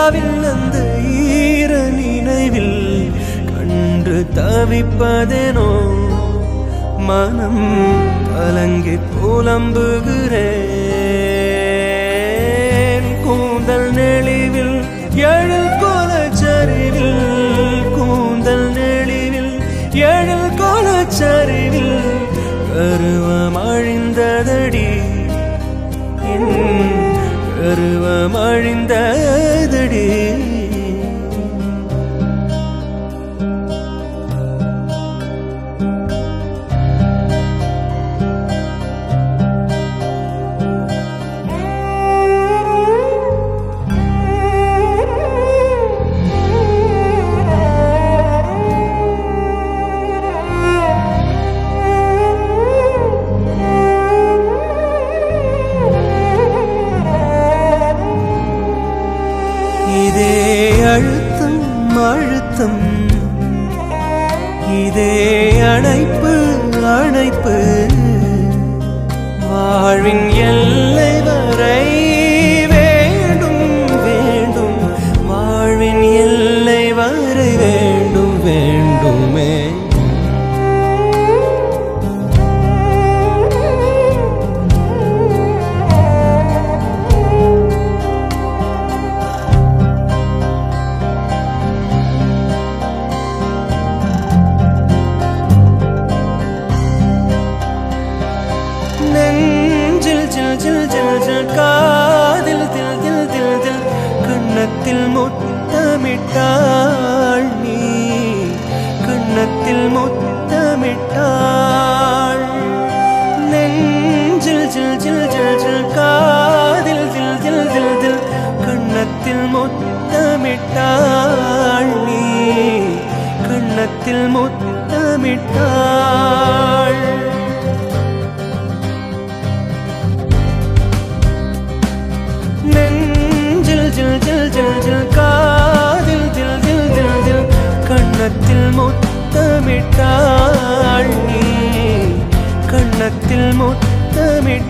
நிலாவில் அந்த ஈர நினைவில் கண்டு தவிப்பதேனோ மனம் கலங்கி புலம்புகிறேன் கூந்தல் நெளிவில் எழில் கோலச்சரிவில் கூந்தல் நெளிவில் எழில் கோலச்சரிவில் கருவம் அழிந்ததடி என் கருவம் அழிந்ததடி இதே அழுத்தம் அழுத்தம் இதே அணைப்பு அணைப்பு வாழ்வின் எல்லை வரை வேண்டும் வேண்டும் வாழ்வின் எல்லை வரை வேண்டும் வேண்டுமே நெஞ்சில் ஜில் ஜில் ஜில் ஜில் காதில் தில் தில் தில் தில் கண்ணத்தில் முத்தமிட்டாள் நீ கண்ணத்தில் முத்தமிட்டாள் நெஞ்சில் ஜில் ஜில் ஜில் ஜில் காதில் தில் தில் தில் தில் கண்ணத்தில் முத்தமிட்டாள் நீ கண்ணத்தில் முத்தமிட்டாள் நெஞ்சில் ஜில் ஜில் ஜில் ஜில் காதில் தில் தில் தில் தில் கண்ணத்தில் முத்தமிட்டாள் நீ கண்ணத்தில் முத்தமிட்டாள்